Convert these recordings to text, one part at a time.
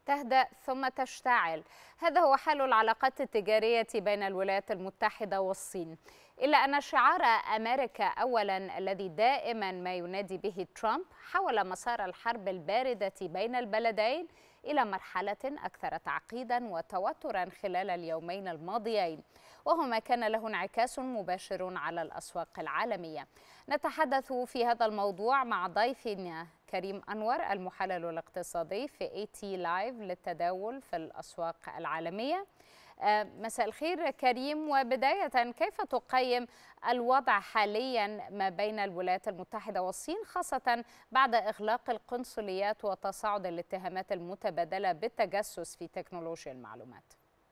تهدأ ثم تشتعل هذا هو حال العلاقات التجارية بين الولايات المتحدة والصين إلا أن شعار أمريكا أولا الذي دائما ما ينادي به ترامب حول مسار الحرب الباردة بين البلدين إلى مرحلة أكثر تعقيدا وتوترا خلال اليومين الماضيين وهو ما كان له انعكاس مباشر على الأسواق العالمية نتحدث في هذا الموضوع مع ضيفنا كريم أنور المحلل الاقتصادي في اي تي لايف للتداول في الأسواق العالمية مساء الخير كريم وبداية كيف تقيم الوضع حاليا ما بين الولايات المتحدة والصين خاصة بعد إغلاق القنصليات وتصاعد الاتهامات المتبادلة بالتجسس في تكنولوجيا المعلومات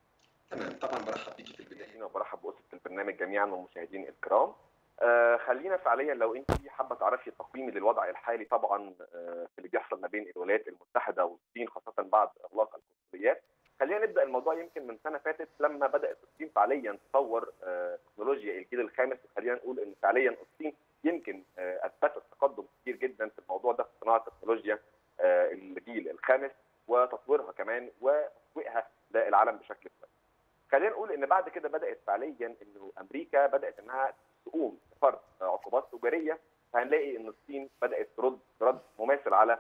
تمام طبعا برحب بيكي في البدايه وبرحب باسره البرنامج جميعا والمشاهدين الكرام آه خلينا فعليا لو انت حابه تعرفي تقييمي للوضع الحالي طبعا آه في اللي بيحصل ما بين الولايات المتحده والصين خاصه بعد اغلاق القنصليات خلينا نبدا الموضوع يمكن من سنه فاتت لما بدات الصين فعليا تطور آه تكنولوجيا الجيل الخامس وخلينا نقول ان فعليا الصين يمكن آه اثبتت تقدم كبير جدا في الموضوع ده في صناعه تكنولوجيا آه الجيل الخامس وتطويرها كمان وتسويقها للعالم بشكل كويس. خلينا نقول ان بعد كده بدات فعليا انه امريكا بدات انها تقوم بفرض عقوبات تجاريه فهنلاقي ان الصين بدات ترد رد مماثل على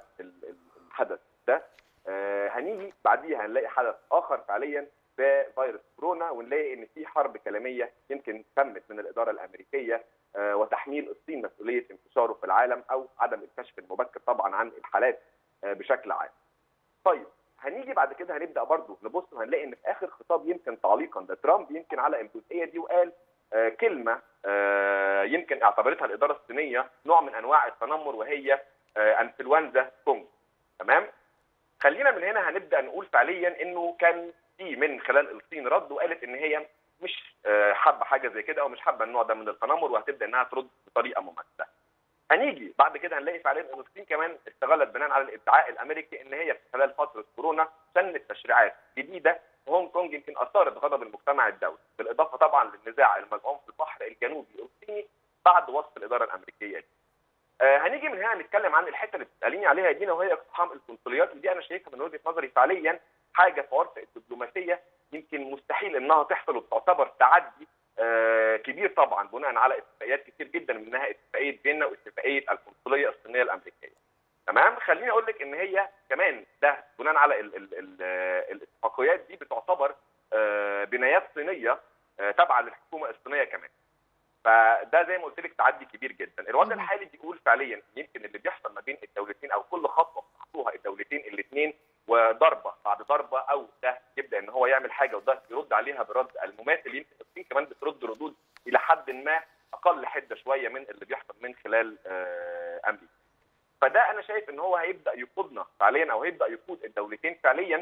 الحدث ده آه هنيجي بعديها هنلاقي حدث اخر فعليا بفيروس كورونا ونلاقي ان في حرب كلاميه يمكن تمت من الاداره الامريكيه آه وتحميل الصين مسؤوليه انتشاره في العالم او عدم الكشف المبكر طبعا عن الحالات آه بشكل عام. طيب هنيجي بعد كده هنبدا برضه نبص وهنلاقي ان في اخر خطاب يمكن تعليقا لترامب يمكن على الجزئيه دي وقال آه كلمه آه يمكن اعتبرتها الاداره الصينيه نوع من انواع التنمر وهي آه انفلونزا كونج تمام خلينا من هنا هنبدا نقول فعليا انه كان في من خلال الصين رد وقالت ان هي مش حابه حاجه زي كده او مش حابه النوع ده من التنمر وهتبدا انها ترد بطريقه مماثله. هنيجي بعد كده هنلاقي فعليا ان الصين كمان استغلت بناء على الادعاء الامريكي ان هي في خلال فتره كورونا سنت تشريعات جديده هونج كونج يمكن اثارت غضب المجتمع الدولي بالاضافه طبعا للنزاع المزعوم في البحر الجنوبي الصيني بعد وصف الاداره الامريكيه دي. آه هنيجي من هنا نتكلم عن الحته اللي بتساليني عليها دينا وهي اقتحام القنصليات ودي انا شايفها من وجهه نظري فعليا حاجه في عرف الدبلوماسيه يمكن مستحيل انها تحصل وتعتبر تعدي آه كبير طبعا بناء على اتفاقيات كتير جدا منها اتفاقيه فيينا واتفاقيه القنصليه الصينيه الامريكيه. تمام خليني اقول لك ان هي كمان ده بناء على ال ال ال الاتفاقيات دي بتعتبر آه بنايات صينيه آه تابعه للحكومه الصينيه كمان. فده زي ما قلت لك تعدي كبير جدا الوضع الحالي بيقول فعليا يمكن اللي بيحصل ما بين الدولتين او كل خطوه خطوها الدولتين الاثنين وضربه بعد ضربه او ده يبدا ان هو يعمل حاجه وده يرد عليها برد المماثل يمكن الصين كمان بترد ردود الى حد ما اقل حده شويه من اللي بيحصل من خلال امريكا فده انا شايف ان هو هيبدا يقودنا فعليا او هيبدا يقود الدولتين فعليا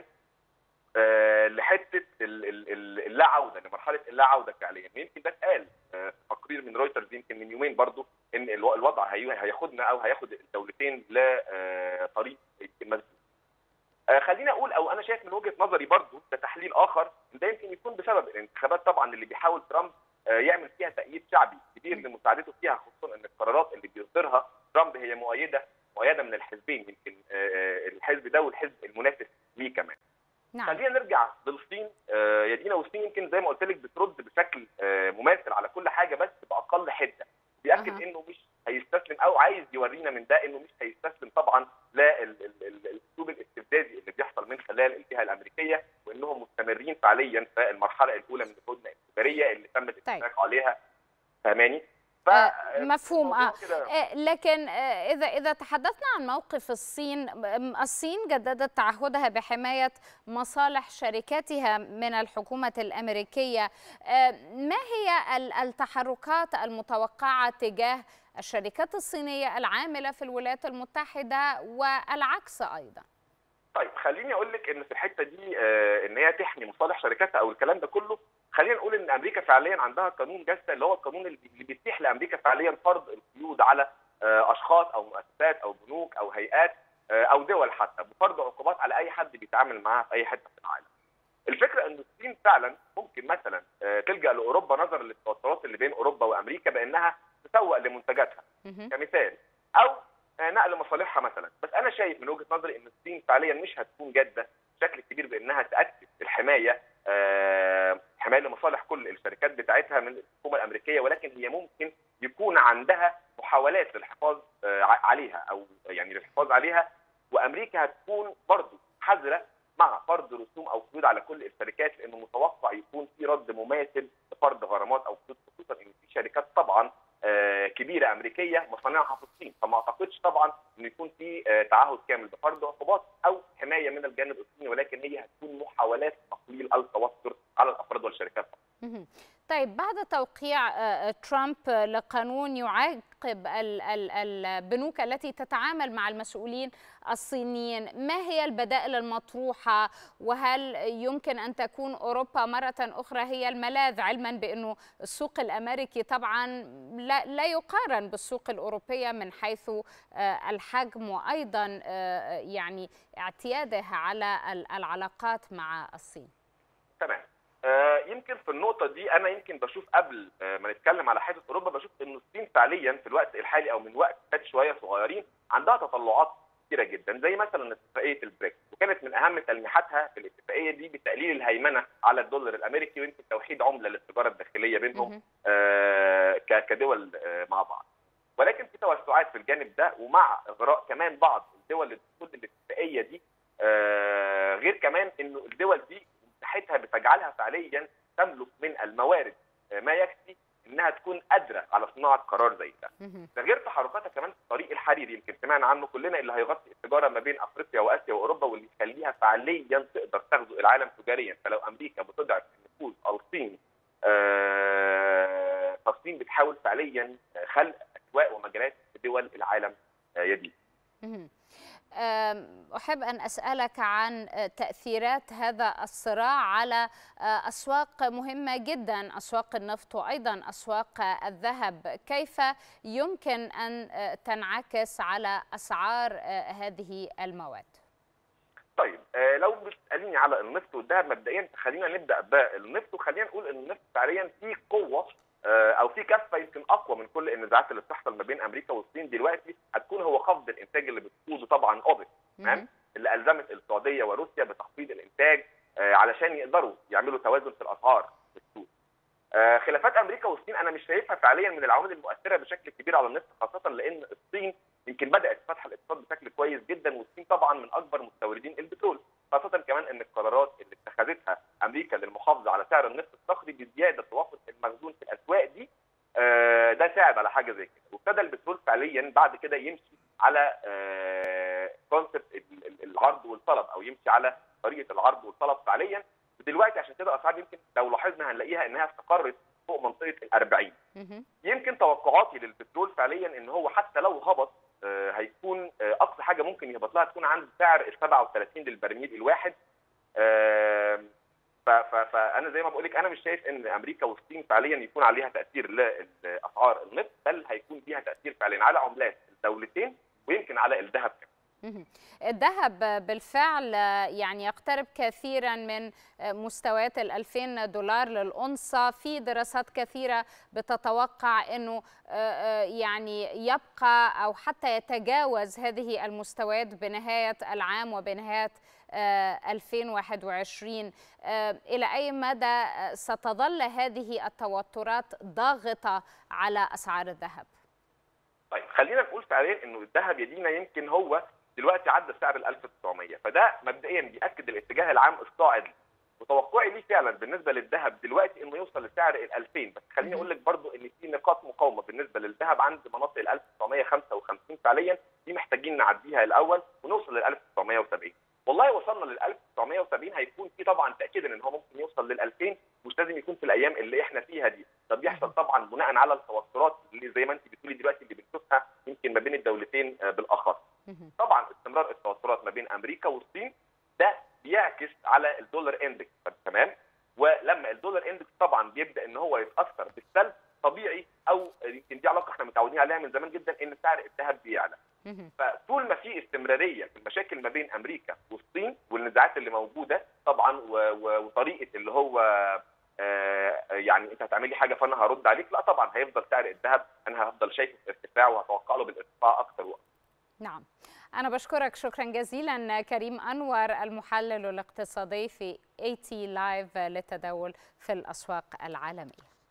أه لحته اللا عوده لمرحله اللا عوده فعليا يمكن ده اتقال في تقرير من رويترز يمكن من يومين برضو ان الوضع هياخدنا او هياخد الدولتين لطريق مسدود. أه خليني اقول او انا شايف من وجهه نظري برضو ده تحليل اخر ده يمكن يكون بسبب الانتخابات طبعا اللي بيحاول ترامب أه يعمل فيها تأييد شعبي كبير لمساعدته فيها خصوصا ان القرارات اللي بيصدرها ترامب هي مؤيده مؤيده من الحزبين يمكن الحزب ده والحزب المنافس ليه كمان. نعم. خلينا نرجع للصين آه يا دينا والصين يمكن زي ما قلت لك بترد بشكل آه مماثل على كل حاجه بس باقل حده بياكد أه. انه مش هيستسلم او عايز يورينا من ده انه مش هيستسلم طبعا للاسلوب الاستفزازي اللي بيحصل من خلال الجهه الامريكيه وانهم مستمرين فعليا في المرحله الاولى من الهدنه التجاريه اللي تم الاتفاق عليها فاهماني؟ مفهوم آه. لكن اذا اذا تحدثنا عن موقف الصين الصين جددت تعهدها بحمايه مصالح شركاتها من الحكومه الامريكيه ما هي التحركات المتوقعه تجاه الشركات الصينيه العامله في الولايات المتحده والعكس ايضا طيب خليني اقول لك ان في الحته دي آه ان هي تحمي مصالح شركاتها او الكلام ده كله خلينا نقول ان امريكا فعليا عندها قانون جاستا اللي هو القانون اللي بيتيح لامريكا فعليا فرض القيود على آه اشخاص او مؤسسات او بنوك او هيئات آه او دول حتى بفرض عقوبات على اي حد بيتعامل معاها في اي حته في العالم. الفكره ان الصين فعلا ممكن مثلا تلجا لاوروبا نظرا للتوترات اللي بين اوروبا وامريكا بانها تسوق لمنتجاتها كمثال او نقل مصالحها مثلا بس انا شايف من وجهه نظري ان الصين فعليا مش هتكون جاده بشكل الشركات بتاعتها من الحكومه الامريكيه ولكن هي ممكن يكون عندها محاولات للحفاظ عليها او يعني للحفاظ عليها وامريكا هتكون برضه حذره مع فرض رسوم او قيود على كل الشركات لانه متوقع يكون في رد مماثل لفرض غرامات او قيود خصوصا ان في شركات طبعا كبيره امريكيه مصانعها في الصين فما اعتقدش طبعا انه يكون في تعهد كامل بفرض عقوبات او حمايه من الجانب الصيني ولكن هي هتكون محاولات تقليل التوتر على الافراد والشركات طيب بعد توقيع ترامب لقانون يعاقب البنوك التي تتعامل مع المسؤولين الصينيين ما هي البدائل المطروحة وهل يمكن أن تكون أوروبا مرة أخرى هي الملاذ علما بأنه السوق الأمريكي طبعا لا, لا يقارن بالسوق الأوروبية من حيث الحجم وأيضا يعني اعتيادها على العلاقات مع الصين تمام يمكن في النقطة دي أنا يمكن بشوف قبل ما نتكلم على حاجة أوروبا بشوف إن الصين فعليا في الوقت الحالي أو من وقت فات شوية صغيرين عندها تطلعات كثيرة جدا زي مثلا اتفاقية البريكس وكانت من أهم تلميحاتها في الاتفاقية دي بتقليل الهيمنة على الدولار الأمريكي ويمكن توحيد عملة للتجارة الداخلية بينهم آه كدول آه مع بعض ولكن في توسعات في الجانب ده ومع إغراء كمان بعض الدول للدخول الاتفاقية دي آه غير كمان إنه الدول دي مساحتها بتجعلها فعليا تملك من الموارد ما يكفي انها تكون قادره على صناعه قرار زي ده. ده غير تحركاتها كمان في الطريق الحريري يمكن سمعنا عنه كلنا اللي هيغطي التجاره ما بين افريقيا واسيا واوروبا واللي يخليها فعليا تقدر تغزو العالم تجاريا فلو امريكا بتضعف نفوذ الصين آه فالصين بتحاول فعليا خلق اسواق ومجالات في دول العالم يدي. أحب أن أسألك عن تأثيرات هذا الصراع على أسواق مهمة جدا أسواق النفط وأيضا أسواق الذهب كيف يمكن أن تنعكس على أسعار هذه المواد؟ طيب لو بتساليني على النفط والذهب مبدئيا خلينا نبدا بالنفط وخلينا نقول ان النفط فعليا فيه قوه او في كفه يمكن اقوى من كل النزاعات اللي بتحصل ما بين امريكا والصين دلوقتي هتكون هو خفض الانتاج اللي بتقوده طبعا اوبك تمام اللي الزمت السعوديه وروسيا بتخفيض الانتاج علشان يقدروا يعملوا توازن في الاسعار في السوق. خلافات امريكا والصين انا مش شايفها فعليا من العوامل المؤثره بشكل كبير على النفط خاصه لان الصين يمكن بدات فتح الاقتصاد بشكل كويس جدا والصين طبعا من اكبر مستوردين البترول خاصه كمان ان القرارات اللي اتخذتها امريكا للمحافظه على سعر النفط الصخري بزياده توافق المخزون في الاسواق دي آه ده ساعد على حاجه زي كده وابتدى البترول فعليا بعد كده يمشي على آه كونسبت العرض والطلب او يمشي على طريقه العرض والطلب فعليا ودلوقتي عشان كده اسعار يمكن لو لاحظنا هنلاقيها انها استقرت فوق منطقه ال 40 يمكن توقعاتي للبترول فعليا ان هو حتى لو هبط آه هيكون اقصى حاجه ممكن يهبط لها تكون عند سعر ال 37 للبرميل الواحد فانا زي ما بقول لك انا مش شايف ان امريكا والصين فعليا يكون عليها تاثير لاسعار النفط بل هيكون ليها تاثير فعليا على عملات الدولتين ويمكن على الذهب كمان الذهب بالفعل يعني يقترب كثيرا من مستويات ال 2000 دولار للأنصة في دراسات كثيرة بتتوقع أنه يعني يبقى أو حتى يتجاوز هذه المستويات بنهاية العام وبنهاية 2021 إلى أي مدى ستظل هذه التوترات ضاغطة على أسعار الذهب؟ طيب خلينا نقول فعليا انه الذهب يدينا يمكن هو دلوقتي عدى سعر ال 1900 فده مبدئيا بياكد الاتجاه العام الصاعد وتوقعي ليه فعلا بالنسبه للذهب دلوقتي انه يوصل لسعر ال 2000 بس خليني اقول لك برضو ان في نقاط مقاومه بالنسبه للذهب عند مناطق ال 1955 فعليا دي محتاجين نعديها الاول ونوصل لل 1970 والله وصلنا لل 1970 هيكون في طبعا تاكيدا ان هو ممكن يوصل لل 2000 مش لازم يكون في الايام اللي احنا فيها دي ده بيحصل طبعا بناء على التوترات اللي زي ما انت بتقولي دلوقتي اللي بنشوفها يمكن ما بين الدولتين بالاخص طبعا استمرار التوترات ما بين امريكا والصين ده بيعكس على الدولار اندكس تمام ولما الدولار اندكس طبعا بيبدا ان هو يتاثر بالسلب طبيعي او يمكن دي علاقه احنا متعودين عليها من زمان جدا ان سعر الذهب بيعلى فطول ما في استمراريه في المشاكل ما بين امريكا والصين والنزاعات اللي موجوده طبعا وطريقه اللي هو آه يعني انت هتعمل لي حاجه فانا هرد عليك لا طبعا هيفضل سعر الذهب انا هفضل شايفه في ارتفاع وهتوقع له بالارتفاع اكثر واكثر نعم أنا بشكرك شكرا جزيلا كريم أنور المحلل الاقتصادي في AT لايف للتداول في الأسواق العالمية